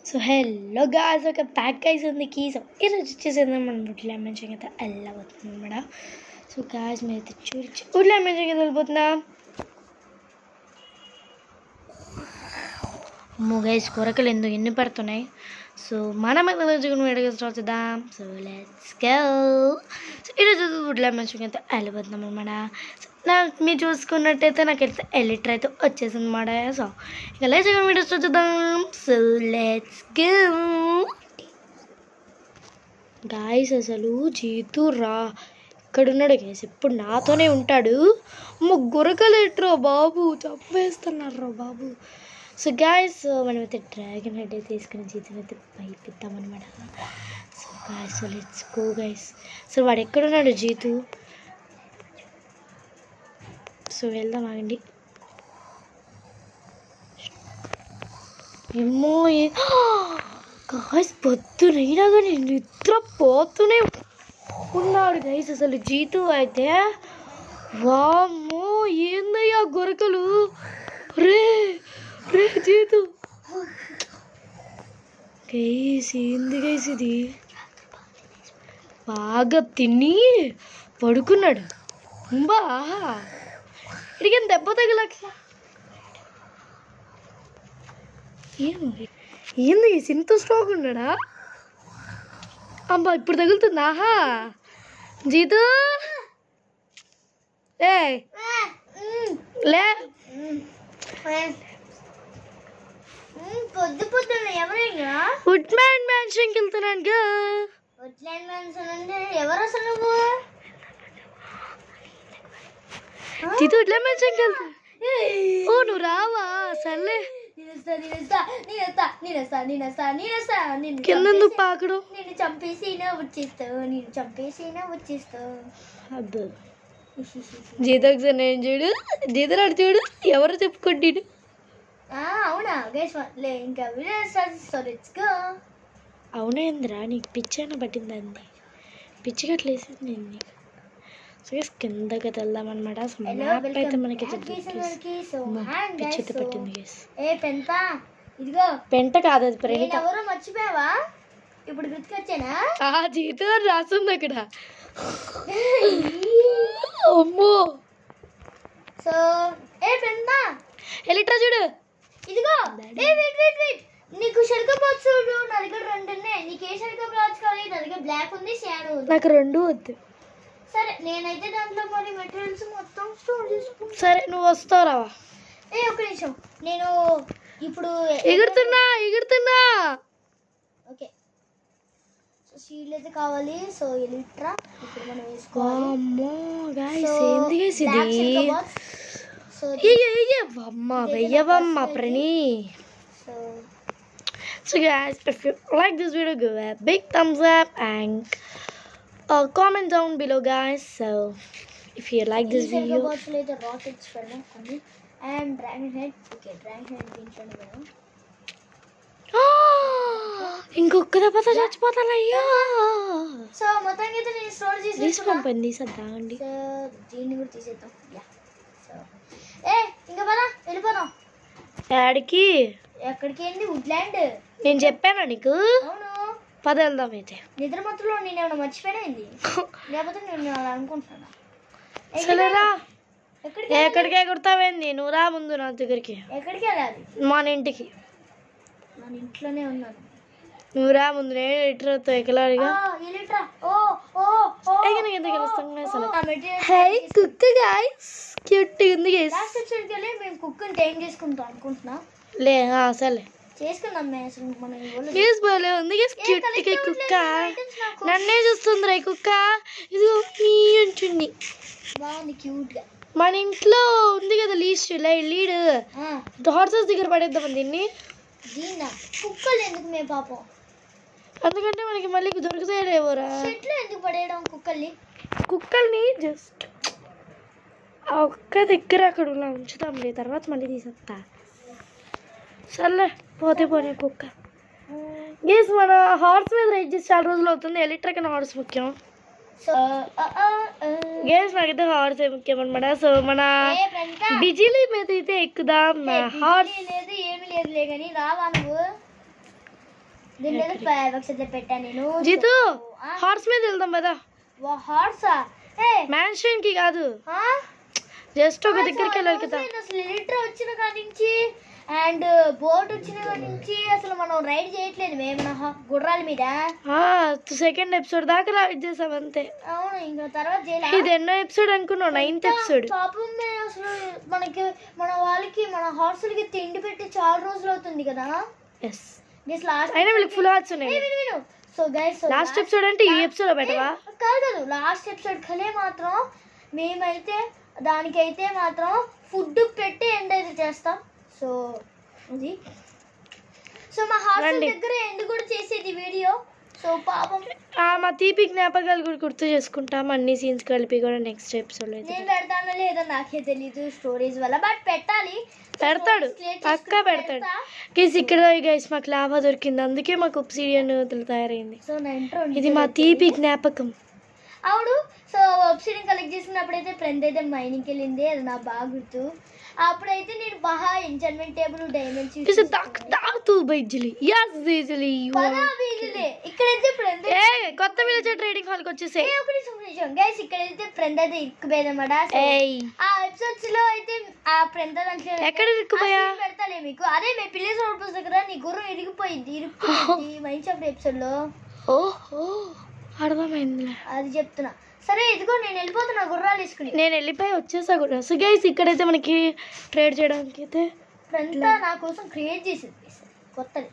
So hello guys ఒక pack ice ఉంది కీ సో ఈరోజు వచ్చేసింది మనం ఉడ్లా మంచిగా అయితే వెళ్ళబోతుంది అనమాట సో గాస్ మీద అయితే చూసి ఉడ్లా మంచిగా వెళ్ళిపోతున్నాం అమ్మో గైస్ కొరకలు ఎందుకు ఎన్ని పడుతున్నాయి సో మనం చికెన్ వేడిగా స్టార్ట్ చేద్దాం సో లెట్స్ గో సో ఈరోజు ఉడ్లా మంచిగా అయితే వెళ్ళిపోతున్నాం అనమాట నా మీరు చూసుకున్నట్టయితే నాకు అయితే ఎలిటర్ అయితే వచ్చేసింది అనమాట సో ఇక లే చికెన్ వీడియో స్టార్ట్ చేద్దాం సో లెట్స్ గో గాయస్ అసలు జీతు రా ఇక్కడున్నాడు గైస్ ఎప్పుడు నాతోనే ఉంటాడు ముగ్గురకలేట్రో బాబు చంపేస్తున్నారు బాబు సో గాయస్ మనమైతే డ్రాగన్ హెడ్ అయితే తీసుకుని జీతం అయితే పైపిద్దామన్నమాట so guys so let's go guys so వాడు ఎక్కడున్నాడు జీతు సో వెళ్దాం ఆగండి ఏమో గాయస్ పొద్దునైనా కానీ నిద్ర పోతూనే ఉన్నాడు గైస్ అసలు జీతు అయితే వామ్మో ఏందయ్యా గొరకలు రే రే జీతు గైస్ ఏంది గైస్ ఇది బాగా తిని పడుకున్నాడు బా ఇడికి దెబ్బ తగిలట్లా ఏంది ఏంది ఇంత స్ట్రాంగ్ ఉన్నాడా అమ్మా ఇప్పుడు తగులుతుందా ఆహా జీతు ఏ లే పొద్దు పొద్దున్న ఎవరైనా వుడ్ మ్యాన్ మ్యాన్షన్కి వెళ్తున్నాను గా వడ్లాండ్ మనుషులు అంటే ఎవరు అసలు నువ్వు జీతు వుడ్ మ్యాన్ మ్యాన్షన్కి వెళ్తా ఓ నువ్వు రావా సర్లే నేనేస్తా నేనేస్తా నేనేస్తా నేనేస్తా నేనేస్తా నేనేస్తా నిన్ను కింద చంపేసి- నువ్వు పాకడం నిన్ను చంపేసినా వచ్చేస్తావు నేను చంపేసినా వచ్చేస్తావు అబ్బో జీత ఒకసారి నేను చూడు జీత నాడు చూడు ఎవరు చెప్పుకుంటాడు ఆ, అవునా గైస్ లే ఇంకా వీడియో స్టార్ట్ చేస్తావు లెట్స్ గో అవునేంద్రా నీకు పిచ్చి అయినా పట్టింది అంది పిచ్చి గట్లేసింది నేను నీకు సో guys, కిందకి వెళ్దాం అనమాట సో హలో మ్యాప్ అయితే వెల్కమ్ మనకి బ్యాక్ గైస్ అందరికి సో హ్యాండ్ పిచ్చి గైస్ అయితే పట్టింది గైస్ ఏ పెంత ఇదిగో పెంట కాదు అది నేను ప్రేమిత ఎవరో మర్చిపోయావా ఇప్పుడు గుర్తుకొచ్చానా ఆ జీతం అని రాస్తుంది అక్కడ అమ్మో సో ఏ పెంత ఎలిట్రా చూడు ఇదిగో ఏ వెయిట్ వెయిట్ వెయిట్ నీకు షల్క బాక్స్ చూడు నా దగ్గర రెండు ఉన్నాయి నీకు ఏ షల్క బాక్స్ కావాలి నా దగ్గర బ్లాక్ ఉంది షాడో ఉంది నాకు రెండు వద్దు సరే నేనైతే దాంట్లో మరి మెటీరియల్స్ మొత్తం స్టోర్ చేసుకుంటా సరే నువ్వు వస్తావు రావా ఏ ఒక్క నిమిషం నేను ఇప్పుడు ఎగురుతున్నా ఎగురుతున్నా ఓకే సో సీల్ అయితే కావాలి సో ఎలిట్రా ఇప్పుడు మనం వేసుకోవాలి అమ్మో గాయస్ So, ఏంది గైస్ ఇది black shulker box. సో ఇయ్య ఇయ్య అమ్మ వెయ్యవమ్మ ప్రణీ so So guys, if you like this video, give a big thumbs up and uh, comment down below, guys. So if you like this ఈ shulker video, box అయితే rockets పెడదాం కొన్ని and dragon head okay dragon head దీంట్లోనే పెడదాం ఇంకొక దెబ్బతో చచ్చిపోతాను అయ్యో సో మొత్తానికి అయితే నేను స్టోర్ చేసి తీసుకోండి పని తీసేద్దామండి సో దీన్ని కూడా తీసేద్దాం యా సో ఏ ఇంకా పదా వెళ్ళిపోదాం డాడీకి ఎక్కడికి ఏంది వుడ్లాండ్ నేను చెప్పానా నీకు అవును పద వెళ్దాం అయితే నిద్ర మత్తులో నేను ఏమైనా మర్చిపోయినా ఏంది లేకపోతే నేను అలా అనుకుంటున్నాను ఏ, సరేరా ఎక్కడికి ఎక్కడికే కుడతావేంది నువ్వు రా ముందు నా దగ్గరికి ఎక్కడికి వెళ్ళాలి మన ఇంటికి మన ఇంట్లోనే ఉన్నాను నువ్వు రా ముందు నేను ఇట్రతో ఎక్కలాడిగా ఆ, ఈ లీటరా? ఓ ఓ ఓ ఎగిన కిందకి వెళ్ళొస్తాం అసలు నా మెటీరియల్ హై కుక్క గాయస్ క్యూట్ ఉంది గైస్ లాస్ట్ ఎపిసోడ్కి వెళ్ళి మేము కుక్కని టైం చేసుకుంటాం అనుకుంటున్నా లే ఆ, సర్లే చేసుకుందాం మేము అసలు మనం ఈ ఊళ్ళో గేస్ భలే ఉంది గేస్ క్యూట్ గా ఈ కుక్క నన్నే చూస్తుంది రా ఈ కుక్క ఇది మీ ఉంటుంది బాగుంది క్యూట్ గా మన ఇంట్లో ఉంది కదా లీస్ట్ లీడ్ హార్సెస్ దగ్గర పడేద్దాం దీన్ని దీన్న కుక్కలు ఎందుకు మేము పాపం ఎందుకంటే మనకి మళ్ళీ దొరుకుతాయి లేవోరా చెట్లు ఎందుకు పడేయడం కుక్కల్ని కుక్కల్ని జస్ట్ ఆ ఒక్క దగ్గర అక్కడ ఇలా ఉంచుతాంలే తర్వాత మళ్ళీ తీసేస్తా సర్లే పోతే పోనీ కుక్క గేస్ మన హార్స్ మీద రైడ్ చేసి చాలా రోజులు అవుతుంది ఎలక్ట్రిక్ హార్స్ ముఖ్యం సో గేమ్స్ నాకైతే హార్స్ ముఖ్యం అనమాట సో మన ఏ ఫ్రెండ్ బిజిలీ మీద అయితే ఎక్కుదాం హార్స్ లేదు ఏమి లేదులే కానీ రావా నువ్వు దీని మీద ఫైర్ వర్క్స్ అయితే పెట్టాను నేను జీతు హార్స్ మీద వెళ్దాం కదా హార్సా ఏ మ్యాన్షన్ కి కాదు ఆ? జస్ట్ ఒక దగ్గరికి వెళ్ళాలి కదా నేను అసలు లీటర్ వచ్చిన కాడి నుంచి అండ్ బోట్ వచ్చిన కాడి నుంచి అసలు మనం రైడ్ చేయట్లేదు మేము మన హ- గుర్రాల మీద సెకండ్ ఎపిసోడ్ దాకా రైడ్ చేసాం అంతే అవును ఇంకా తర్వాత చేయలే ఇది ఎన్నో ఎపిసోడ్ అనుకున్నావు నైన్త్ ఎపిసోడ్ పాపం మేము అసలు మనకి మన వాళ్ళకి మన హార్సులకి తిండి పెట్టి చాలా రోజులు అవుతుంది కదా ఎస్ దిస్ లాస్ట్ అయినా వీళ్ళకి ఫుల్ హార్ట్స్ ఉన్నాయి విను విను సో గైస్ లాస్ట్ ఎపిసోడ్ అంటే ఈ ఎపిసోడ్ పెట్టవా కాదు కాదు లాస్ట్ ఎపిసోడ్ కలే మాత్రం మేమైతే దానికైతే మాత్రం ఫుడ్ పెట్టి ఎండ్ అయితే చేస్తాం సో అది సో మా హాస్టల్ రండి. దగ్గర ఎండ్ కూడా చేసేది వీడియో సో పాపం ఆ, మా తీపి జ్ఞాపకాలు కూడా గుర్తు చేసుకుంటాం అన్ని సీన్స్ కలిపి కూడా నెక్స్ట్ ఎపిసోడ్ అయితే నేను పెడతానో లేదో నాకే తెలీదు స్టోరీస్ వల్ల బట్ పెట్టాలి పెడతాడు Create పక్కా చేసుకుని పెడతాడు పెడతా. గైస్ ఇక్కడ గైస్ మాకు లాభా దొరికింది అందుకే మాకు ఒప్సిడియన్ తయారైంది సో నా ఇంట్రో ఇది మా తీపి జ్ఞాపకం అవును సో వెబ్సైట్ కలెక్ట్ చేసినప్పుడైతే ఫ్రెండ్ అయితే మైనింగ్కి వెళ్ళింది అది నాకు బాగా గుర్తు అప్పుడైతే నేను బాగా ఎంజాయ్మెంట్ టేబుల్ డైమండ్స్ ఇస్ దాక్ దాతు బైజలి యస్ బైజలి పదా వీళ్ళే ఇక్కడైతే ఫ్రెండ్ ఏ కొత్త విలేజ్ ట్రేడింగ్ హాల్ కి వచ్చేసే ఒక నిమిషం ఒక నిమిషం గైస్ ఇక్కడైతే ఫ్రెండ్ అయితే ఇరుక్కుపోయేదన్నమాట So, ఏయ్ ఆ ఎపిసోడ్స్ లో అయితే ఆ ఫ్రెండ్ దాంట్లో ఎక్కడ ఇరుక్కుపోయా? ఆ scene పెడతాలే మీకు అదే మీ పిల్లేస్ రోడ్ బస్ దగ్గర నీ గుర్రం ఇరిగిపోయింది ఇరుక్కుపోయింది మైండ్ షాప్ ఎపిసోడ్ లో ఓహో అర్థమైందిలే అది చెప్తున్నా సరే ఇదిగో నేను వెళ్ళిపోతున్నా గుర్రాలు వేసుకుని నేను వెళ్ళిపోయి వచ్చేసా కూడా సో గైస్ ఇక్కడైతే మనకి ట్రేడ్ చేయడానికి అయితే ఫ్రెండ్ నా కోసం క్రియేట్ చేసింది కొత్తది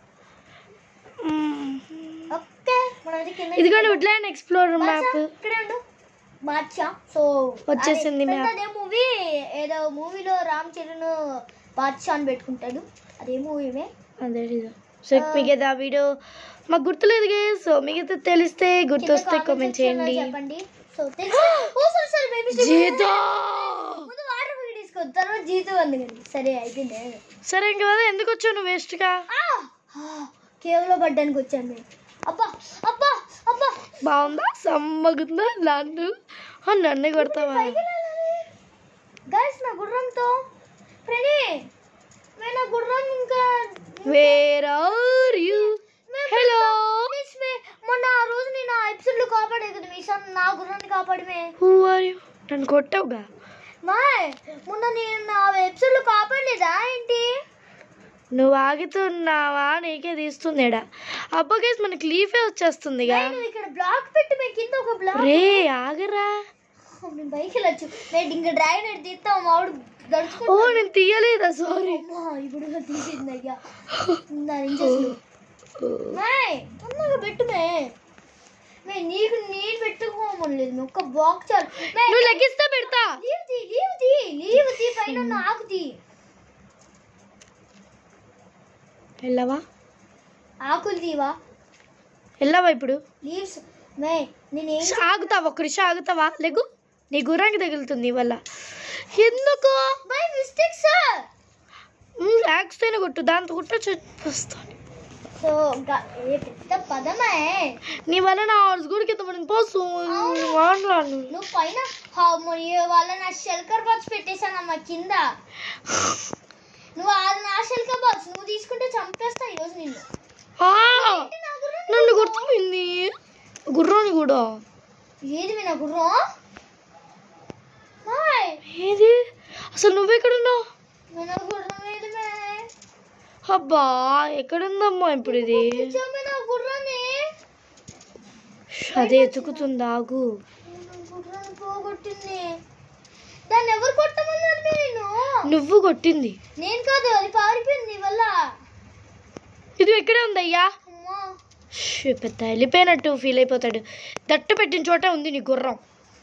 మ్మ్. ఓకే మనం అయితే కింద ఇదిగోండి వుడ్లాండ్ ఎక్స్ప్లోరర్ మ్యాప్ ఇక్కడే ఉండు బాద్షా సో వచ్చేసింది map. అదే మూవీ ఏదో మూవీలో రామ్ చరణ్ బాద్షా అని పెట్టుకుంటాడు అదే మూవీమే అదే ఇదో. సో మిగతా వీడియో మాకు గుర్తులేదు గైస్ సో మిగతా తెలిస్తే గుర్తొస్తే కామెంట్ చేయండి చెప్పండి సో తెలుసు ఓ సారీ సారీ బేబీ జీతో ముందు వాటర్ బాటిల్ తీసుకో తర్వాత జీతం ఉంది కానీ సరే అయిపోయింది సరే ఇంక కదా ఎందుకు వచ్చావు నువ్వు వేస్ట్గా కేవలం పడ్డానికి వచ్చాను మేము అబ్బా అబ్బా అబ్బా బాగుందా సమ్మగుందా నన్ను ఆ, నన్ను కొడతావా గైస్ నా గుర్రంతో ఫ్రెండి నేను నా గుర్రం ఇంకా where are you hello Please, మే, మొన్న ఆ రోజు నేను ఆ ఎపిసోడ్ లో కాపాడేది కదా మీ సన్ నా గుర్రాన్ని కాపాడమే హూ ఆర్ యు నన్ను కొట్టావుగా మాయ్ మొన్న నేను నా ఎపిసోడ్ లో కాపాడలేదా ఏంటి నువ్వు ఆగుతున్నావా నీకే తీస్తుందేడా అబ్బా గైస్ మనకి లీఫే వచ్చేస్తుందిగా నేను ఇక్కడ బ్లాక్ పెట్టి మీ కింద ఒక బ్లాక్ రే ఆగరా మేము పైకి వెళ్ళొచ్చు నేను ఇంకా డ్రాగన్ ఎడ్ తీస్తాం మావిడు ఓ గడుచుకుంటా నేను తీయలేదా సారీ అమ్మా, ఇప్పుడు తీసింది అయ్యా దాని ఇంచెస్లు మాయ్ తొందరగా పెట్టు మే మే నీకు నేను పెట్టుకోమలేదు మే, ఒక్క బాక్స్ చాలు మే, నువ్వు లెక్కిస్తే పెడతా లీవ్ తీ లీవ్ తీ లీవ్ తీ పైన ఉన్న ఆకు తీ వెళ్ళవా ఆకులు తీవా వెళ్ళవా ఇప్పుడు లీవ్స్ మే నేనేం ఆగుతావా ఒక్క నిమిషం ఆగుతావా లేకు నీ గుర్రానికి తగులుతుంది వల్ల ఎందుకు బై మిస్టేక్ సార్ యాక్స్తేనే కొట్టు దాంతో కొట్ట చెప్పొస్తాను సో గ- ఏ పెద్ద పదమే నీ వల్ల నా హార్స్ కూడా కింద పడింది పోసు మాట్లాడు నువ్వు పైన హార్మోని వాళ్ళ నా షెల్కర్ బాక్స్ పెట్టేశానమ్మా కింద నువ్వు అది నా షెల్కర్ బాక్స్ నువ్వు తీసుకుంటే చంపేస్తా ఈరోజు నిన్ను ఆ, ఏంటి నా గుర్రం నన్ను కొట్టుకుంది గుర్రాన్ని కూడా ఏది మీ నా గుర్రం హాయ్ ఏది అసలు నువ్వెక్కడున్నావు మీ నా గుర్రం ఏది మే అబ్బా ఎక్కడుందమ్మా ఇప్పుడు ఇది నిజమే నా గుర్రాన్ని అదే ఎతుకుతుంది ఆగు నా గుర్రాన్ని పోగొట్టింది దాన్ని ఎవరు కొట్టమన్నారు మే నేను నువ్వు కొట్టింది నేను కాదు అది పారిపోయింది నీ వల్ల ఇది ఎక్కడే ఉందయ్యా అమ్మా షూ, పెద్ద వెళ్ళిపోయినట్టు ఫీల్ అయిపోతాడు దట్టు పెట్టిన చోట ఉంది నీ గుర్రం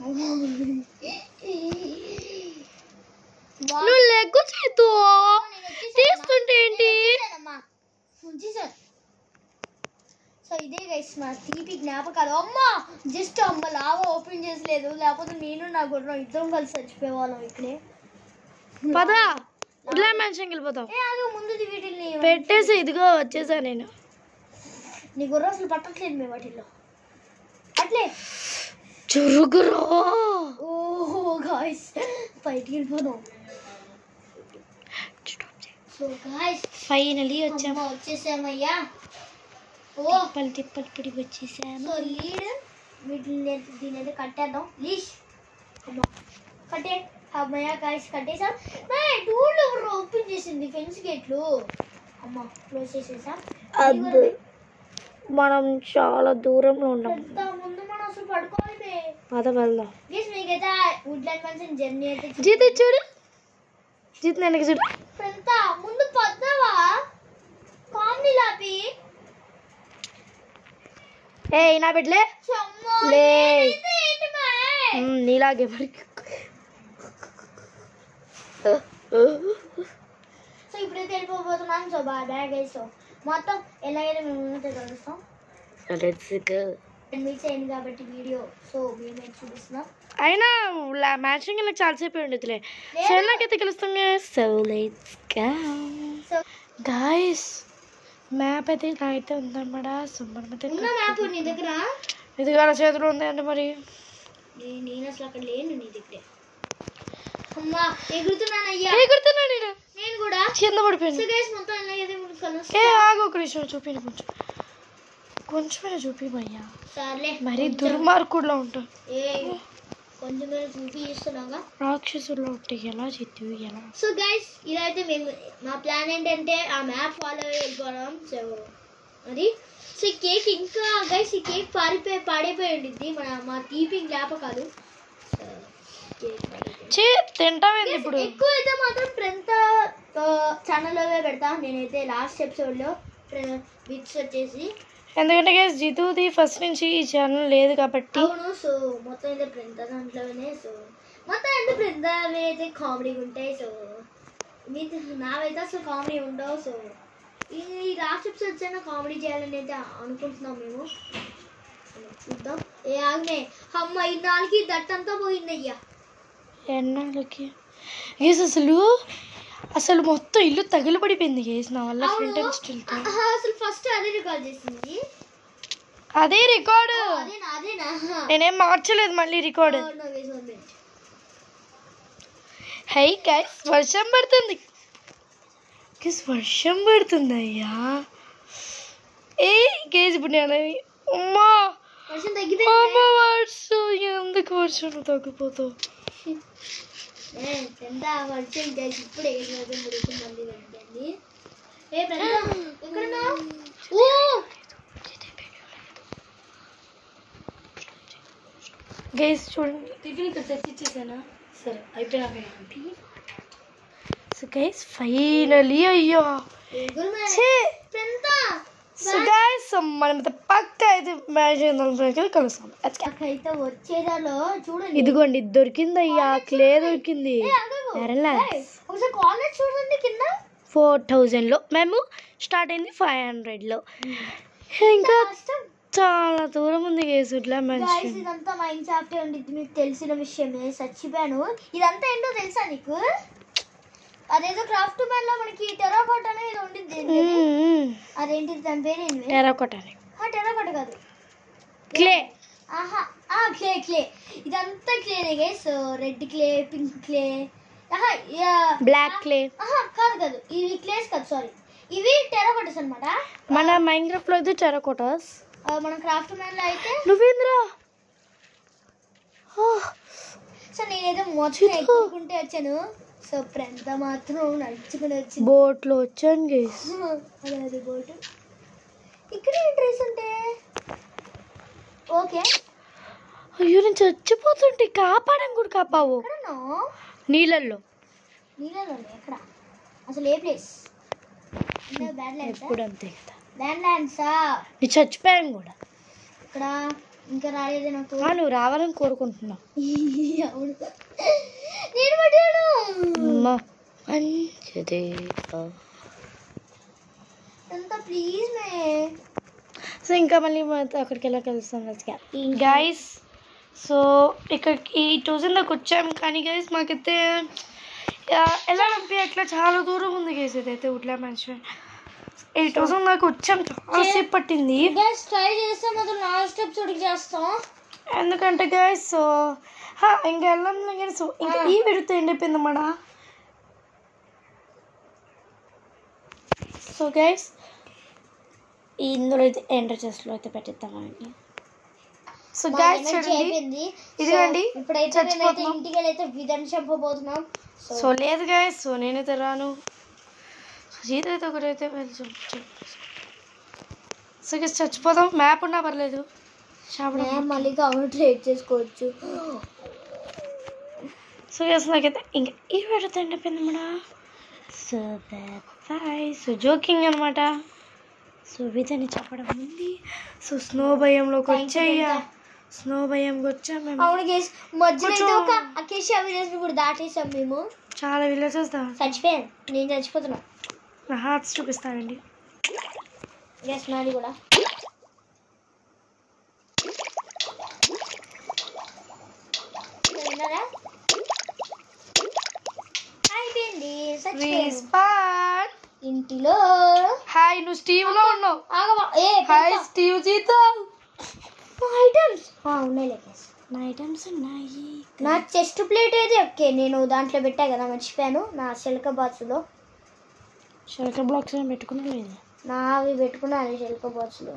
వా- నువ్వు లెగ్గు చేతు నేను వచ్చేసానమ్మా. తీస్తుంటే ఏంటి వచ్చేసానమ్మా. వచ్చేసాను. సో ఇదే గైస్ మా తీపి జ్ఞాపకాలు అమ్మా జస్ట్ అమ్మ లావా ఓపెన్ చేసలేదు లేకపోతే నేను నా గుర్రం ఇద్దరం కలిసి చచ్చిపోయేవాళ్ళం ఇక్కడే పదా ఉడ్లా మ్యాన్షన్కి వెళ్ళిపోతాం ఏ ఆగు ముందుది వీటిని పెట్టేసి ఇదిగో వచ్చేసా నేను నీ గుర్రం అసలు పట్టట్లేదు మేము వాటిల్లో అట్లే చురుగురో ఓహో గాయస్ బయటికి వెళ్ళిపోదాం సో గాయస్ ఫైనలీ వచ్చాం వచ్చేసామయ్యా ఓ తిప్పలు తిప్పలు పిడి వచ్చేసాను సో లీడ్ వీటిని దీని అయితే కట్టేద్దాం లీష్ అమ్మా కట్టే అమ్మయ్య గాయస్ కట్టేసాం టూల్ ఎవరు ఓపెన్ చేసింది ఫెన్స్ గేట్లు అమ్మ క్లోజ్ చేసేసాం అబ్బో. మనం చాలా దూరంలో ఉన్నాం పెద్ద ముందు మనం అసలు పడుకోవాలి బే పద వెళ్దాం ప్లీజ్ మీకైతే వుడ్లాండ్ మంచి జర్నీ అయితే చూ- జీత్ ఇది చూడు జీత్ వెనక చూడు ఎంత ముందు పద్దావా కామెడీ లాపి ఏ నా బిడ్డలే చమ్మో లే. ఇది ఏంటి మా మ్, నీలాగే మరి సో ఇప్పుడైతే వెళ్ళిపోతున్నాం so bye bye guys so మొత్తం ఎలాగైతే మేము ముందు కలుస్తాం లెట్స్ గో టెన్ మినిట్స్ అయింది కాబట్టి వీడియో సో మేము చూపిస్తున్నాం అయినా మ్యాచింగ్ ఇలా చాలాసేపు ఉండదులే సో నాకైతే కలుస్తాం so let's go so guys map అయితే ఇలా అయితే ఉందన్నమాట సో మనమైతే ఉన్న మ్యాప్ నీ దగ్గర ఇది కూడా చేతిలో ఉంది అంటే మరి నే- నేను అసలు అక్కడ లేను నీ దగ్గర అమ్మా ఎగురుతున్నానయ్యా ఎగురుతున్నా నేను నేను కూడా కింద సో పడిపోయింది గైస్ మొత్తం ఎలాగైతే మనం ఏ కలుస్తాం ఆగు ఒక నిమిషం చూపి కొంచెం కొంచెమే చూపి భయ్యా సర్లే మరి దుర్మార్గుడులో ఉంటావు ఏ కొంచెం మీద చూపిస్తున్నాగా రాక్షసుల్లో ఉంటే ఎలా చెత్తివి ఎలా సో గైస్ ఇలా అయితే మేము మా ప్లాన్ ఏంటంటే ఆ మ్యాప్ ఫాలో అయ్యి వెళ్ళిపోవడం సో అది సో ఈ కేక్ ఇంకా గైస్ ఈ కేక్ పారిపోయి పాడైపోయి ఉండిద్ది మన మా తీపి జ్ఞాపకాలు సో కేక్ పాడైపోయింది. చే తింటావేంది ఇప్పుడు ఎక్కువ అయితే మాత్రం ప్రింత ఛానల్లో పెడతా నేనైతే లాస్ట్ ఎపిసోడ్లో బిట్స్ వచ్చేసి ఎందుకంటే గైస్ జితుది ఫస్ట్ నుంచి ఈ ఛానల్ లేదు కాబట్టి అవును సో మొత్తం అయితే ప్రింత దాంట్లోనే సో మొత్తం అయితే ప్రింత అయితే కామెడీ ఉంటాయి సో మీతో నావైతే అసలు కామెడీ ఉండవు సో ఈ లాస్ట్ ఎపిసోడ్ వచ్చైనా కామెడీ చేయాలని అయితే అనుకుంటున్నాం మేము చూద్దాం ఏ ఆగ్నే అమ్మ ఈ నాలుగు దట్టంతా పోయిందయ్యా ఎన్నాళ్ళకి గేస్ అసలు అసలు మొత్తం ఇల్లు తగిలిపడిపోయింది గేస్ నా వల్ల అవును. ఫ్రంట్ అండ్ స్టిల్తో ఆహా, అసలు ఫస్ట్ అదే రికార్డ్ చేసింది అదే రికార్డు ఓ, అదేనా అదేనా నేనేం మార్చలేదు మళ్ళీ record Oh, no, wait one minute. Hi guys వర్షం పడుతుంది గేస్ వర్షం పడుతుంది అయ్యా ఏ గేజ్ ఇప్పుడు నేను అమ్మా వర్షం తగ్గిపోయింది అమ్మ వర్షం ఎందుకు వర్షం తగ్గిపోతావు ఏ, ఎంత వర్షం guys, ఇప్పుడే ఏడు రోజులు ముడుకు మళ్ళీ వెళ్ళండి ఏ పెద్ద ఎక్కడున్నా ఓ గైస్ చూడండి టిఫిన్ ఇక్కడ తెచ్చిచ్చేసానా సరే అయిపోయినాక సో గైస్ ఫైనలీ అయ్యో ఎగురుమే. ఛీ పెద్ద సో గైస్ మనం అయితే పక్క అయితే మ్యాచ్ అయితే కలుస్తాం Let's go. నాకైతే వచ్చేదాలో చూడండి ఇదిగోండి ఇది దొరికింది అయ్యా క్లే దొరికింది ఏ, ఆగకు. నెరలా ఏయ్, ఒకసారి కాలేజ్ చూడండి కింద ఫోర్ థౌజండ్లో మేము స్టార్ట్ అయింది ఫైవ్ హండ్రెడ్లో ఇంకా కష్టం చాలా దూరం ఉంది గేస్ ఇట్లా Guys, మంచి ఇదంతా మైండ్ సాఫ్ట్ ఉండిద్ది మీకు తెలిసిన విషయమే చచ్చిపోయాను ఇదంతా ఏంటో తెలుసా నీకు అదేదో క్రాఫ్ట్ మ్యాన్ లో మనకి టెరాకోట్ అనేది ఉండిద్ది ఏంటది? అదేంటి దాని పేరు ఏంటి టెరాకోటాని ఆ టెరాకోట కాదు క్లే ఆహా ఆ క్లే క్లే ఇదంతా క్లేనే guys red clay pink clay ఆహా యా బ్లాక్ క్లే ఆహా కాదు కాదు ఇవి క్లేస్ కాదు సారీ ఇవి టెరాకోటస్ అన్నమాట మన మైండ్ లో అయితే టెరాకోటాస్ ఆ, మన క్రాఫ్ట్ మ్యాన్ లో అయితే నువ్వేంద్రా సో నేనైతే మొత్తం ఎక్కుకుంటే వచ్చాను సో ప్రంత మాత్రం నడుచుకుని వచ్చింది బోట్లో వచ్చాను గేస్ అదే అది బోటు ఇక్కడ ఏం ట్రీస్ ఉంటే ఓకే అయ్యో నేను చచ్చిపోతుంటే కాపాడని కూడా కాపావు ఎక్కడనో నీళ్ళల్లో నీళ్ళలో ఎక్కడ అసలు ఏ ప్లేస్ బ్యాడ్ ల్యాండ్స్ ఎప్పుడు అంతే కదా బ్యాడ్ ల్యాండ్సా నేను చచ్చిపోయాను కూడా ఇక్కడ ఇంకా రాలేదు నాకు ఆ, నువ్వు రావాలని కోరుకుంటున్నావు అవును నేను పడ్డాను అమ్మా మంచిది ఎంత ప్లీజ్ మే సో ఇంకా మళ్ళీ మనతో అక్కడికి ఎలా కలుస్తాం గైస్ సో ఇక్కడికి ఈ థౌజండ్ దాకా వచ్చాము కానీ గైస్ మాకైతే ఆ, ఎలా పంపి అట్లా చాలా దూరం ఉంది గైస్ ఇదైతే ఉట్లా మంచి ఎయిట్ థౌసండ్ దాకా వచ్చాం చాలా సేపు పట్టింది గ్యాస్ ట్రై చేస్తే మాత్రం లాస్ట్ ఎపిసోడ్ చేస్తాం ఎందుకంటే గైస్ సో ఇంకా వెళ్ళాం కానీ సో ఇంకా ఈ పెడితే ఎండిపోయింది అన్నమాట సో గైస్ ఇందులో అయితే ఎంటర్ చెస్ట్లో అయితే పెట్టిద్దామండి సో మా గాయస్ damage చూడండి అయిపోయింది ఇదిగోండి, So, ఇప్పుడైతే నేనైతే చచ్చిపోతున్నాం. ఇంటికి వెళ్ళి అయితే విధం చంపబోతున్నాం సో సో లేదు గాయస్ సో నేనైతే రాను సో జీత అయితే ఒకటైతే వెళ్ళి సో గైస్ చచ్చిపోదాం మ్యాప్ ఉన్నా పర్లేదు షాప్ నేను మళ్ళీ కావాలి ట్రేడ్ చేసుకోవచ్చు సో గైస్ నాకైతే ఇంకా ఈ వీడియో ఎండిపోయింది మన సో బాయ్ సో జోకింగ్ అనమాట సో విధని చెప్పడం ఉంది సో స్నో భయంలోకి Thank you, వచ్చాయ్యా Priyanka. స్నో భయంకి వచ్చా మేము అవును గేస్ మధ్యలో అయితే కొంచెం- ఒక అకేషియా విలేజ్ కూడా దాటేసాం మేము చాలా విలేజెస్ దా చచ్చిపోయాను నేను చచ్చిపోతున్నా నా హార్ట్స్ చూపిస్తానండి గెస్ నాది కూడా విన్నారా? అయిపోయింది చచ్చిపోయాను. రిస్పాన్ ఇంటిలో హాయ్ నువ్వు స్టీవ్ లో ఉన్నావు ఆగవా ఏ హాయ్ స్టీవ్ జీతో ఐటమ్స్ ఉన్నాయి గేస్ నా ఐటమ్స్ ఉన్నాయి నా చెస్ట్ ప్లేట్ అయితే ఓకే నేను దాంట్లో పెట్టా కదా మర్చిపోయాను నా సిల్క బాక్స్లో షర్కర్ బ్లాక్స్ ఏం పెట్టుకున్నా లేదు నావి పెట్టుకున్నాను సిల్క బాక్స్లో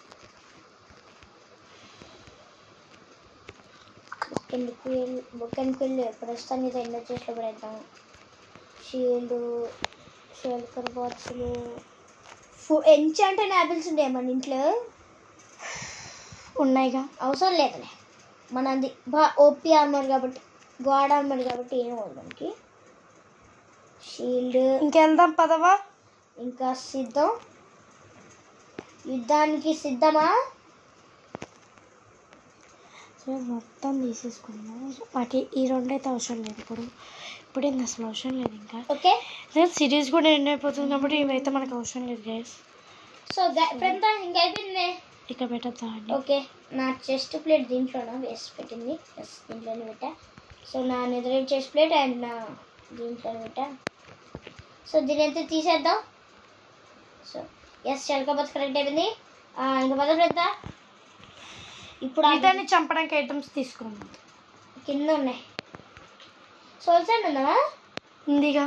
బొక్కెందుకు వెళ్ళి బొక్కెందుకు వెళ్ళి ప్రస్తుతానికి అయితే ఎండ చేసి పెడతాం షీల్డ్ షెల్కర్ బాక్సులు ఫు ఎంచాంటైన్ యాపిల్స్ ఉంటాయి మన ఇంట్లో ఉన్నాయిగా అవసరం లేదులే మనది బా ఓపీ ఆర్మర్ కాబట్టి గాడ్ ఆర్మర్ కాబట్టి ఏం అవ్వదు మనకి షీల్డ్ ఇంకెళ్దాం పదవా ఇంకా సిద్ధం యుద్ధానికి సిద్ధమా సో మొత్తం తీసేసుకున్నాం వాటి ఈ రెండు అయితే అవసరం లేదు ఇప్పుడు ఇప్పుడు ఏంది అసలు అవసరం లేదు ఇంకా ఓకే నేను సిరీస్ కూడా ఎండ్ అయిపోతుంది కాబట్టి ఇవైతే మనకు అవసరం లేదు గైస్ సో ఫ్రెండ్ ఇంకా అయిపోయింది ఇక్కడ పెట్టద్దామండి ఓకే నా చెస్ట్ ప్లేట్ దీంట్లోనా వేసి పెట్టింది ఎస్ దీంట్లోనే పెట్టా సో నా నిద్ర చెస్ట్ ప్లేట్ అండ్ నా దీంట్లోనే పెట్టా సో దీని అయితే తీసేద్దాం సో ఎస్ చలకపోతే కరెక్ట్ అయిపోయింది ఆ, ఇంకా పద పెద్ద ఇప్పుడు ఆ వీటిని చంపడానికి ఐటమ్స్ తీసుకున్నాం కింద ఉన్నాయి సోల్ సార్ ఉందా ఉందిగా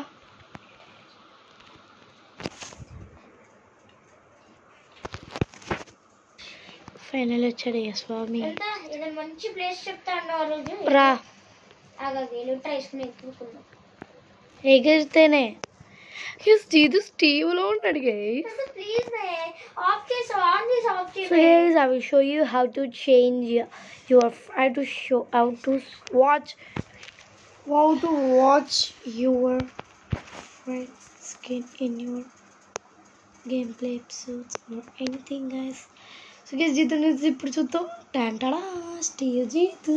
ఫైనల్ వచ్చాడు ఇక స్వామి ఎంత ఏదైనా మంచి ప్లేస్ చెప్తా అన్న ఆ రోజు రా ఆగాలి ఎలుట్రా వేసుకుని ఎక్కుకుందాం ఎగిరితేనే ఇది స్టీవ్లో ఉంటాడు గైస్ ప్లీజ్ మే ఆఫ్ చేసి ఆన్ చేసి ఆఫ్ So చేసి guys, I will show you how to change your, your how to show how to watch how to watch your friend skin in your gameplay episodes or anything guys. So guys, Jeetu నుంచి ఇప్పుడు చూద్దాం టంటడా Steve Jitu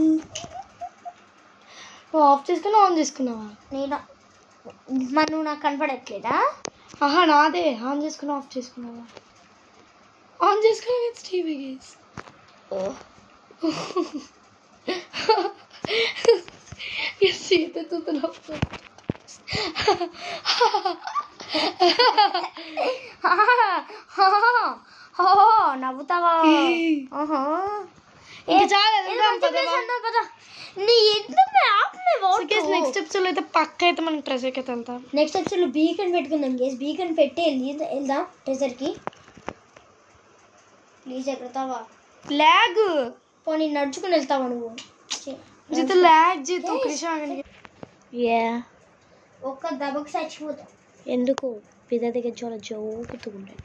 నువ్వు of చేసుకున్నా on చేసుకున్నావా నేను మరి నువ్వు నాకు కనపడట్లేదా ఆహా నాదే ఆన్ చేసుకున్నా ఆఫ్ చేసుకున్నావా ఆన్ చేసుకున్నా స్టీవ్ గైస్ సీత చూస్తున్నావు నవ్వుతావా ఆహా. ఏ, ఇంకా చాలా ఏదో వెళ్దాం మంచి place పదవా. ఉందా, పద. నీ ఎందుకు ఆపు నీ వాటు. నెక్స్ట్ ఎపిసోడ్ అయితే పక్క అయితే మనం ట్రెజర్కి అయితే వెళ్తాం నెక్స్ట్ ఎపిసోడ్ బీకన్ పెట్టుకుందాం గేస్ బీకన్ పెట్టి వెళ్ళి వెళ్దాం ట్రెజర్కి ప్లీజ్ ఎక్కడతావా ల్యాగ్ పోనీ నడుచుకుని వెళ్తావా నువ్వు ఛీ. జీత ల్యాగ్ జీత ఒక నిమిషం ఆగండి యా ఒక్క దెబ్బకి చచ్చిపోతాం ఎందుకు పిద దగ్గర చాలా జోకుతుండే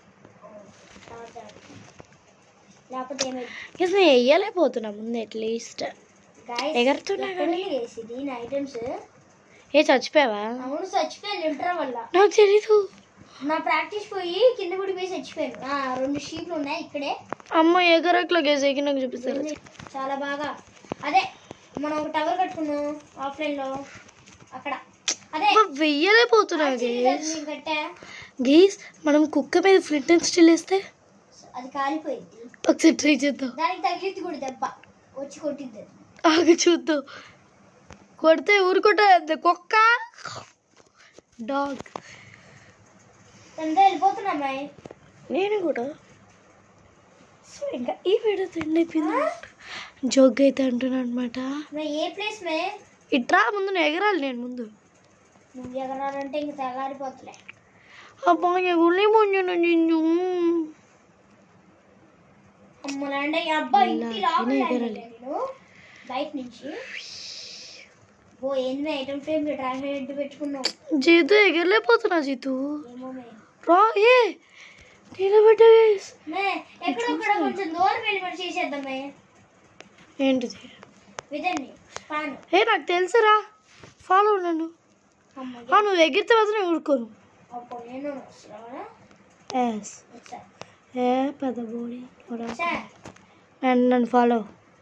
లేకపోతే ఏమైంది నేను వేయలేకపోతున్నా ముందు అట్లీస్ట్ గాయస్ ఎగరుతున్నా కానీ ఇది నా ఐటమ్స్ ఏ చచ్చిపోయావా అవును చచ్చిపోయాను ఇంటర్ వల్ల నాకు తెలీదు నా ప్రాక్టీస్ పోయి కింద పడిపోయి చచ్చిపోయాను ఆ, రెండు షీట్లు ఉన్నాయి ఇక్కడే అమ్మ ఎగరట్లో గేసేకి నాకు చూపిస్తారు చాలా బాగా అదే మనం ఒక టవర్ కట్టుకున్నాం ఆఫ్లైన్ లో అక్కడ అదే వెయ్యలేకపోతున్నా ఆ చిల్లి గేస్ నేను కట్టా గేస్ మనం కుక్క మీద ఫ్లిట్ అండ్ స్టిల్ వేస్తే అది కాలిపోయింది ఒకసారి ట్రై చేద్దాం దానికి తగిలిద్ది కూడా దెబ్బ వచ్చి కొట్టిద్ది అది. ఆగి చూద్దాం కొడితే ఊరుకుంటుంది కుక్క డాగ్ అంతా వెళ్ళిపోతున్నా అమ్మాయి నేను కూడా సో ఇంకా ఈ వీడియో ఎండ్ అయిపోయింది జోగ్ అయితే అంటున్నా అనమాట మే ఏ ప్లేస్ మే ఇట్రా ముందు నేను ఎగరాలి నేను ముందు నువ్వు ఎగరాలంటే ఇంక తెల్లారిపోతులే అబ్బా ఎగురలే ముందు నిన్ను ల్యాండ్ అయ్యి అబ్బా ఇంటి ఇలా లోపల అయినా ల్యాండ్ ఎగరాలి. అయ్యా నేను బయట నుంచి ఓ ఏంది ఐటమ్ ఫ్రేమ్ డ్రాగన్ హెడ్ పెట్టుకున్నావు జీతు ఎగరలేకపోతున్నా జీతు ఏమో మే రా ఏ నిలబడ్డా guys. మే ఎక్కడొక్కడ కొంచెం దూరం వెళ్ళి మరి చేసేద్దాం మే ఏంటిది విదండి పాను ఏ నాకు తెలుసురా ఫాలో నన్ను అమ్మ ఆ, నువ్వు ఎగిరితే మాత్రం ఊరుకోను అప్పుడు నేను వస్తున్నావా ఎస్ వచ్చా ఏ పెద్ద బోడి వచ్చా నన్ను నన్ను follow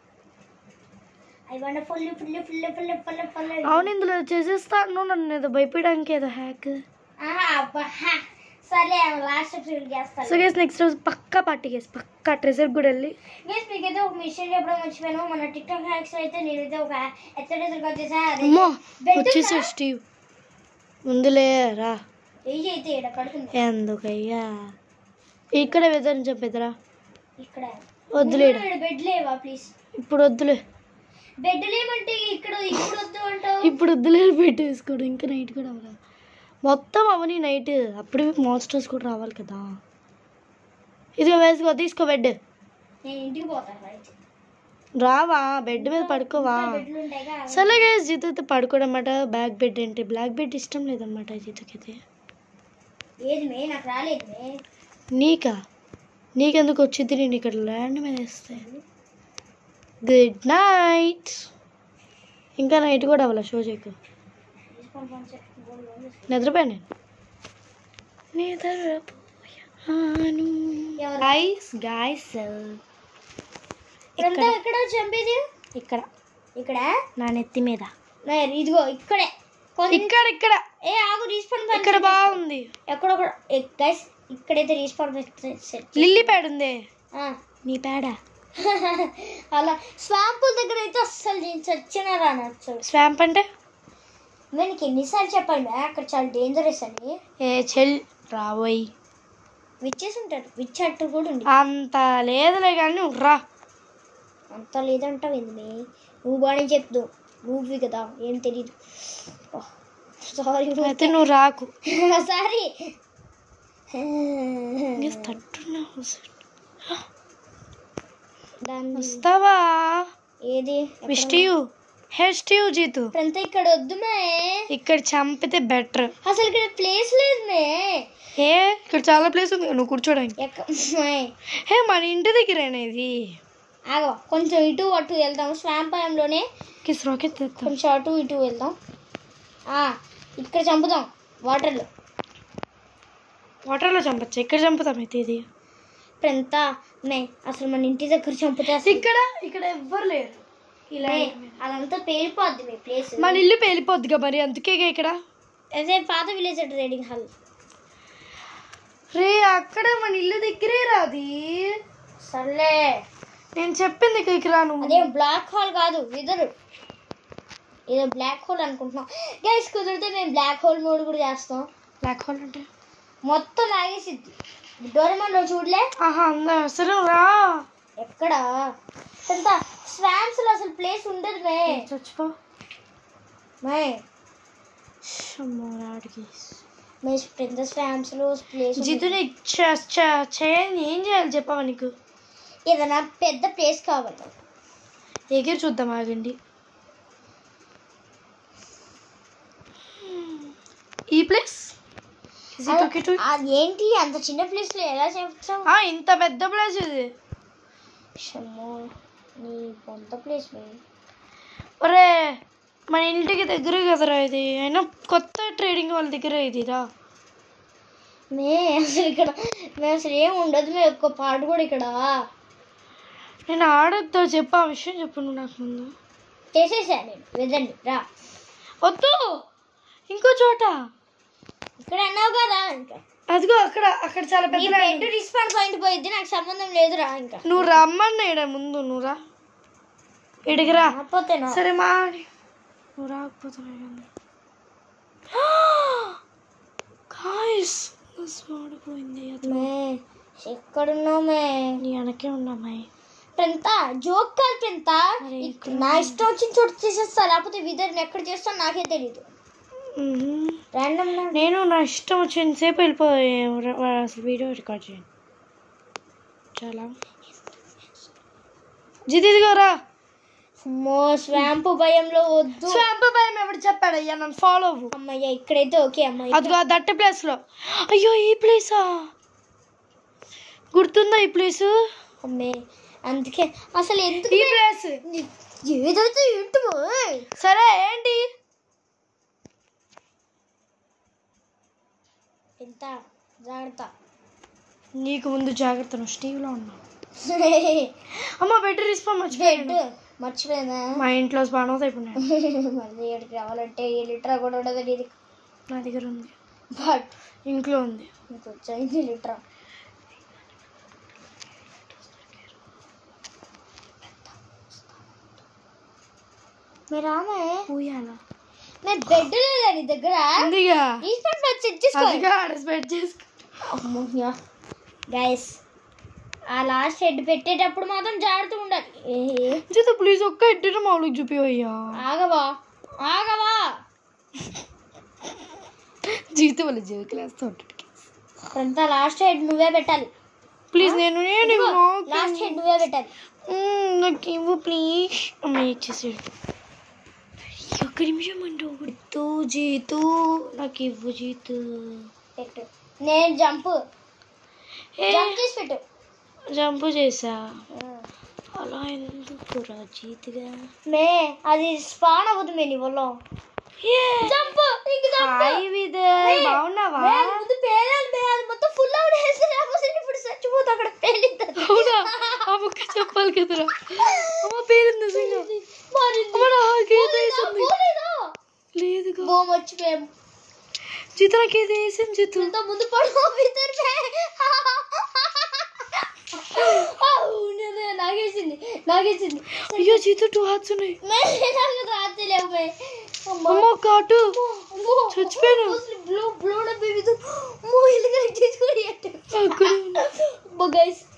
I want full full full full full full అవును ఇందులో చేసేస్తాను నన్ను ఏదో భయపడడానికి ఏదో హ్యాక్ ఆహా అబ్బా హా. సర్లే లాస్ట్ ఎపిసోడ్ చేస్తాను సో గేస్ నెక్స్ట్ రోజు పక్కా పార్టీ గేస్ పక్కా ట్రెజర్ కూడా వెళ్ళి గేస్ మీకైతే ఒక మిషన్ చెప్పడం మర్చిపోయాను మన టిక్ టాక్ హ్యాక్స్ అయితే నేనైతే ఒక ఎక్సర్సైజ్ వచ్చేసా అదే అమ్మో బెడ్ వచ్చేసే ఉందా? స్టీవ్ ముందులే రా ఏజ్ అయితే ఇక్కడ పడుతుంది ఎందుకయ్యా ఇక్కడే వెదరని చెప్పేదిరా ఇక్కడ వద్దులేడు బెడ్ లేవా ప్లీజ్ ఇప్పుడు వద్దులే బెడ్ లేమంటే ఇక్కడ ఇప్పుడు వద్దు అంటావు ఇప్పుడు వద్దులే పెట్టి వేసుకోడు ఇంకా నైట్ కూడా అవ్వదు మొత్తం అవని నైట్ అప్పుడే మాన్స్టర్స్ కూడా రావాలి కదా ఇదిగో వేసుకో తీసుకో బెడ్ నేను ఇంటికి పోతాను అయితే రావా బెడ్ మీద పడుకోవా బెడ్లు ఉంటాయిగా సరే గైస్ జీతు అయితే పడుకోవడం అన్నమాట బ్యాక్ బెడ్ అంటే బ్లాక్ బెడ్ ఇష్టం లేదన్నమాట జీతుకైతే ఏది మే నాకు రాలేదు మే నీకా నీకెందుకు వచ్చింది నేను ఇక్కడ ల్యాండ్ మీద వేస్తే గుడ్ నైట్ ఇంకా నైట్ కూడా అవ్వాలి షో చేయకు నిద్రపోయాను నేను నిద్రపోయాను ఎవరు? గైస్ గైస్ ఎంత ఎక్కడ చంపేది ఇక్కడ ఇక్కడ నా నెత్తి మీద నే, ఇదిగో ఇక్కడే కొంచెం ఇక్కడ ఇక్కడ ఏ ఆగు రీస్పాన్ ఇక్కడ బాగుంది ఎక్కడొక్కడ గైస్ ఇక్కడైతే రీస్పాన్ సెట్ లిల్లీ ప్యాడ్ ఉంది నీ పేడ అలా స్వాంపుల్ దగ్గర అయితే అస్సలు నేను చచ్చిన రానొచ్చు స్వాంప్ అంటే నేను నీకు ఎన్నిసార్లు చెప్పాను మే అక్కడ చాలా డేంజరస్ అని ఏ చెల్ రాబోయ్ విచ్చేసి ఉంటారు విచ్ అట్టు కూడా ఉంది అంత లేదులే కానీ నువ్వు రా అంత లేదంటావు ఏంది మే నువ్వు బాగానే చెప్దు నువ్వు కదా ఏం తెలీదు సారీ అయితే నువ్వు రాకు సారీ ఇంకా తట్టున్నావు దాన్ని వస్తావా ఏది స్టీవ్ హే స్టీవ్ జీతు ఇప్పుడంతా ఇక్కడ వద్దు మే ఇక్కడ చంపితే బెటర్ అసలు ఇక్కడ ప్లేస్ లేదు మే ఏ ఇక్కడ చాలా ప్లేస్ ఉంది నువ్వు కూర్చోడానికి ఎక్క మే. హే మన ఇంటి దగ్గరేనా ఇది ఆగో కొంచెం ఇటు అటు వెళ్దాం స్వాంపాయంలోనే కిస్ రాకెట్ తెస్తాం కొంచెం అటు ఇటు వెళ్దాం ఆ, ఇక్కడ చంపుదాం వాటర్లో వాటర్లో చంపచ్చు ఇక్కడ చంపుతాం అయితే ఇది ఇప్పుడంతా మే అసలు మన ఇంటి దగ్గర చంపితే అసలు ఇక్కడ ఇక్కడ ఎవ్వరు లేరు ఇలా మే, అదంతా పేలిపోద్ది మీ ప్లేస్ మన ఇల్లు పేలిపోద్దిగా మరి అందుకే ఇక్కడ అదే పాత విలేజ్ ట్రేడింగ్ హాల్ రే అక్కడ మన ఇల్లు దగ్గరే రాది సర్లే నేను చెప్పింది ఇక్కడికి రా నువ్వు అదే బ్లాక్ హోల్ కాదు విదరు ఏదో బ్లాక్ హోల్ అనుకుంటున్నాం గైస్ కుదిరితే మేము బ్లాక్ హోల్ మోడ్ కూడా చేస్తాం బ్లాక్ హోల్ అంటే మొత్తం లాగేసిద్ది డోరమాన్లో చూడలే ఆహా అందా సరే రా ఎక్కడ ఎంత స్వామ్స్ లో అసలు ప్లేస్ ఉండదు మే చచ్చిపో మే అమ్మో రాడికి మే పెద్ద స్వామ్స్ లో ప్లేస్ జితుని చ- చ- చేయండి ఏం చేయాలి చెప్పావా నీకు ఏదైనా పెద్ద ప్లేస్ కావాలి ఎగిరి చూద్దాం ఆగండి ఈ ప్లేస్ అది ఏంటి అంత చిన్న ప్లేస్ లో ఎలా చెప్తావు ఇంత పెద్ద ప్లేస్ ఇది షమ్మో నీ కొంత ప్లేస్ మే ఒరే మన ఇంటికి దగ్గర కదరా ఇది అయినా కొత్త ట్రేడింగ్ వాళ్ళ దగ్గర ఇది రా మే అసలు ఇక్కడ మే అసలు ఏం ఉండదు మే ఒక్క పాట కూడా ఇక్కడ నేను ఆడొద్దు చెప్పు ఆ విషయం చెప్పు నువ్వు నాకు ముందు చేసేసా నేను వెదండి రా వద్దు ఇంకో చోట ఇక్కడ అన్నావు కదా ఇంకా అదిగో అక్కడ అక్కడ చాలా నీ పెద్ద బెడ్ రిస్పాన్స్ పాయింట్ పోయిద్ది నాకు సంబంధం లేదు రా ఇంకా నువ్వు రమ్మన్నా ఈడ ముందు నువ్వు రా ఇడికి రా కాకపోతే నా- సరే మా నువ్వు రాకపోతే కాయస్ వాడిపోయింది అది మే ఎక్కడున్నావు మే నీ వెనకే ఉన్నామాయి పెంత జోక్ కాదు పెంత అరే, ఇక్- నా ఇష్టం వచ్చిన చోటు చేసేస్తా లేకపోతే విదర్ని ఎక్కడ చేస్తాను నాకే తెలీదు ర్యాండమ్ నేను నా ఇష్టం వచ్చిన సేపు వెళ్ళిపోయి అసలు వీడియో రికార్డ్ చేయండి చాలా జిది ఇదిగోరా అమ్మో స్వాంపు భయంలో వద్దు స్వాంప భయం ఎవడు చెప్పాడు అయ్యా నన్ను ఫాలో అవ్వు అమ్మయ్య ఇక్కడైతే ఓకే అమ్మాయి అదిగో ఆ దట్ట ప్లేస్ లో అయ్యో ఈ ప్లేసా గుర్తుందా ఈ ప్లేస్ అమ్మే అందుకే అసలు ఎందుకు ఈ ప్లేస్ ఏదైతే ఏంటో సరే ఏంటి ఎంత జాగ్రత్త నీకు ముందు జాగ్రత్త నువ్వు స్టీవ్లో ఉన్నావు అమ్మ బెడ్ రిస్పాన్ బెడ్ మర్చిపోయాను మర్చిపోయిందా మా ఇంట్లో స్పాన్ అవుతాయి ఇప్పుడు నేను మళ్ళీ ఇక్కడికి రావాలంటే ఏ లీటర్ కూడా ఉండదు ఇది నా దగ్గర ఉంది బట్ ఇంట్లో ఉంది నీకు వచ్చాయింది లీటర్ మీరు ఆమె ఊయాల నేను బెడ్ లేదా నీ దగ్గర ఉందిగా ఈస్టర్ మ్యాచ్ సెట్ చేసుకో అదిగా ఆడ స్పెడ్ చేసుకో గైస్ ఆ లాస్ట్ హెడ్ పెట్టేటప్పుడు మాత్రం జాగ్రత్తగా ఉండాలి ఏ చేత ప్లీజ్ ఒక్క ఎట్టిన మామూలుగా చూపి అయ్యా ఆగవా ఆగవా జీవితం వల్ల జీవితం వేస్తూ ఉంటాడు అంతా లాస్ట్ హెడ్ నువ్వే పెట్టాలి ప్లీజ్ నేను నేను నాకు- లాస్ట్ హెడ్ నువ్వే పెట్టాలి మ్మ్, నాకు ఇవ్వు ప్లీజ్ అమ్మ ఇచ్చేసాడు ఒక్క నిమిషం అంటే ఒకటి జీతు నాకు ఇవ్వు జీతు పెట్టు నేను జంప్ ఏ, జంప్ చేసి పెట్టు జంపు చేసా అలా ఎందుకు రా జీతుగా మే అది స్పాన్ అవ్వదు మే నీ వల్ల జంప్ ఇంక జంప్ హాయ్ విదర్ బాగున్నావా మే, అది ముందు పేలాలి మే అది మొత్తం ఫుల్ అవుట్ వేస్తే లేకపోతే ఇప్పుడు చచ్చిపోతా అక్కడ పేలిద్ది అవునా ఆ ముక్క చెప్పాలి కదరా అమ్మ పేరుంది సింగ మారింది. అమ్మ నాకేదో పోలేదా? వేసింది పోలేదా? లేదుగా గోమ్ వచ్చిపోయాము జీత నాకేదో వేసింది జీతు ఇంత ముందు పడు ఇద్దరు నాగేసింది నాగేసింది అయ్యో జీతు టూ హార్ట్స్ ఉన్నాయి మే నాకు రాత్రి లేవు మే అమ్మా. అమ్మ కాటు అమ్మో. చచ్చిపోయాను. అసలు బ్లో బ్లో బేబీతో అమ్మో ఇల్లు కరెక్ట్ చేసుకుని అక్కడ గైస్